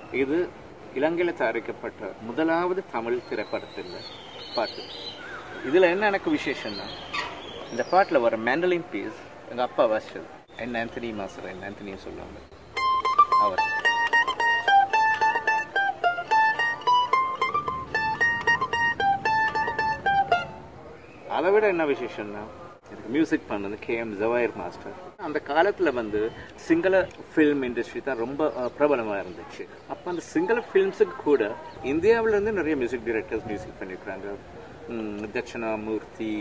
இது இலங்கையில் தயாரிக்கப்பட்ட முதலாவது தமிழ் திரைப்படத்தில் பாட்டு இதில் என்ன எனக்கு விசேஷம்னா இந்த பாட்டில் வர மேண்டலின் பீஸ் எங்கள் அப்பா வாசிச்சது என் ஆந்தனி மாஸ்டர் என் ஆந்தனியும் சொல்லுவாங்க அவர் அதை விட என்ன விசேஷம்னா இதுக்கு மியூசிக் பண்ணது கே எம் ஜவாயர் மாஸ்டர் அந்த காலத்தில் வந்து சிங்கள ஃபில்ம் இண்டஸ்ட்ரி தான் ரொம்ப அஹ், பிரபலமா இருந்துச்சு அப்போ அந்த சிங்கள ஃபில்ம்ஸுக்கு கூட இந்தியாவுல இருந்து நிறைய மியூசிக் டைரக்டர்ஸ் மியூசிக் பண்ணியிருக்கிறாங்க ம், தட்சிணாமூர்த்தி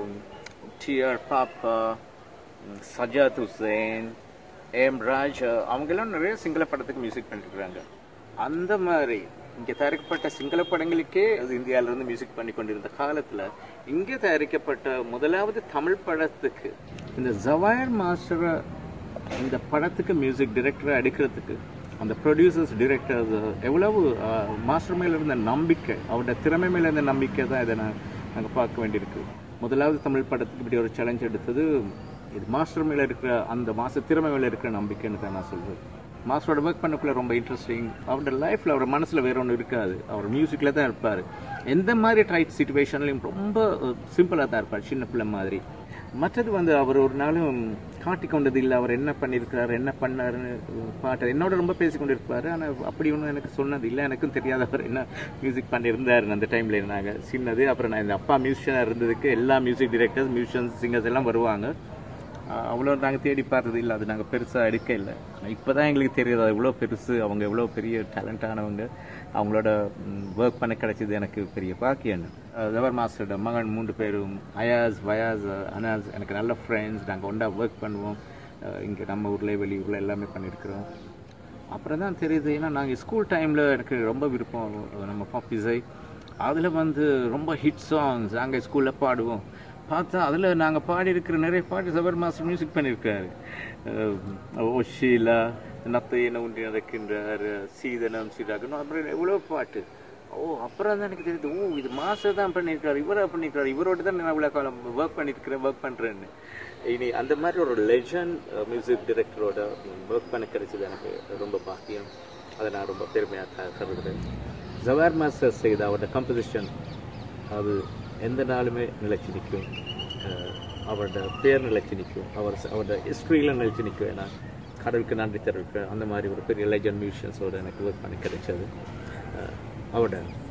டிஆர் பாப்பா ம், சஜாத் ஹுசேன் ஏம் ராஜ் அவங்கெல்லாம் நிறைய சிங்கள படத்துக்கு மியூசிக் பண்ணிருக்கிறாங்க அந்த மாதிரி இங்கே தயாரிக்கப்பட்ட சிங்கள படங்களுக்கே அது இந்தியாவில இருந்து மியூசிக் பண்ணி கொண்டிருந்த காலத்தில் இங்கே தயாரிக்கப்பட்ட முதலாவது தமிழ் படத்துக்கு இந்த ஜவாயர் மாஸ்டரை இந்த படத்துக்கு மியூசிக் டைரக்டரை அடிக்கிறதுக்கு அந்த ப்ரொடியூசர்ஸ் டிரெக்டர்ஸ் எவ்வளவு மாஸ்டர் மேல இருந்த நம்பிக்கை அவரோட திறமை மேல இருந்த நம்பிக்கை தான் இதை நான் நாங்கள் பார்க்க வேண்டியிருக்கு முதலாவது தமிழ் படத்துக்கு இப்படி ஒரு சேலஞ்ச் எடுத்தது இது மாஸ்டர் மேல இருக்கிற அந்த மாஸ்டர் திறமை மேல இருக்கிற நம்பிக்கைன்னு தான் நான் சொல்றேன் மாஸ்டரோட ஒர்க் பண்ணக்குள்ள ரொம்ப இன்ட்ரெஸ்டிங் அவரோட லைஃப்ல அவர் மனசுல வேற ஒன்று இருக்காது அவர் மியூசிக்ல தான் இருப்பார் எந்த மாதிரி டைட் சுச்சுவேஷன்லையும் ரொம்ப சிம்பிளாக தான் இருப்பார் சின்ன பிள்ளை மாதிரி மற்றது வந்து அவர் ஒரு நாளும் காட்டி கொண்டது இல்லை அவர் என்ன பண்ணியிருக்கிறாரு என்ன பண்ணாருன்னு பாட்டு என்னோட ரொம்ப பேசி கொண்டிருப்பாரு ஆனால் அப்படி ஒன்றும் எனக்கு சொன்னது இல்லை எனக்கும் தெரியாத அவர் என்ன மியூசிக் பண்ணியிருந்தாரு அந்த டைமில் இருந்தாங்க சின்னது அப்புறம் நான் இந்த அப்பா மியூசிஷியனாக இருந்ததுக்கு எல்லா மியூசிக் டிரெக்டர்ஸ் மியூசிஷியன்ஸ் சிங்கர்ஸ் எல்லாம் வருவாங்க ஆஹ் அவ்வளோ நாங்கள் தேடி பார்த்தது இல்லை அது நாங்கள் பெருசாக எடுக்க இல்லை இப்போ தான் எங்களுக்கு தெரியுது அது எவ்வளோ பெருசு அவங்க எவ்வளோ பெரிய டேலண்டானவங்க அவங்களோட ஒர்க் பண்ண கிடைச்சது எனக்கு பெரிய பாக்கியன்னு ஜவர் மாஸ்டரோட மகன் மூன்று பேரும் அயாஸ் வயாஸ் அனாஸ் எனக்கு நல்ல ஃப்ரெண்ட்ஸ் நாங்கள் ஒன்றா ஒர்க் பண்ணுவோம் இங்கே நம்ம ஊரில் வெளியூரில் எல்லாமே பண்ணியிருக்கிறோம் அப்புறம் தான் தெரியுது ஏன்னா நாங்கள் ஸ்கூல் டைமில் எனக்கு ரொம்ப விருப்பம் நம்ம பாப் இசை அதில் வந்து ரொம்ப ஹிட் சாங்ஸ் நாங்கள் ஸ்கூலில் பாடுவோம் பார்த்தா அதில் நாங்கள் பாடியிருக்கிற நிறைய பாட்டு சபர் மாஸ்டர் மியூசிக் பண்ணியிருக்காரு அஹ் ஓ ஷீலா நத்தை என்ன உண்டி நடக்கின்றார் சீதனம் சீராகணும் அப்புறம் எவ்வளோ பாட்டு ஓ அப்புறம் தான் எனக்கு தெரியுது ஓ இது மாஸ்டர் தான் பண்ணியிருக்காரு இவரா பண்ணியிருக்காரு இவரோட தான் நான் இவ்வளோ காலம் ஒர்க் பண்ணியிருக்கிறேன் ஒர்க் பண்ணுறேன்னு இனி அந்த மாதிரி ஒரு லெஜண்ட் மியூசிக் டைரக்டரோட ஒர்க் பண்ண கிடைச்சது எனக்கு ரொம்ப பாக்கியம் அதை நான் ரொம்ப பெருமையாக கருதுகிறேன் ஜவார் மாஸ்டர் செய்த அவரோட கம்போசிஷன் அது எந்த நாளுமே நிலைச்சு நிற்கும் அஹ் அவரோட பேர் நிலைச்சு நிற்கும் அவர் அவரோட ஹிஸ்ட்ரியில் நிலைச்சு நிற்கும் ஏன்னா கடவுளுக்கு நன்றி தெரிவிப்பேன் அந்த மாதிரி ஒரு பெரிய லெஜண்ட் மியூசியன்ஸோட எனக்கு ஒர்க் பண்ணி கிடைச்சது அஹ் அவரோட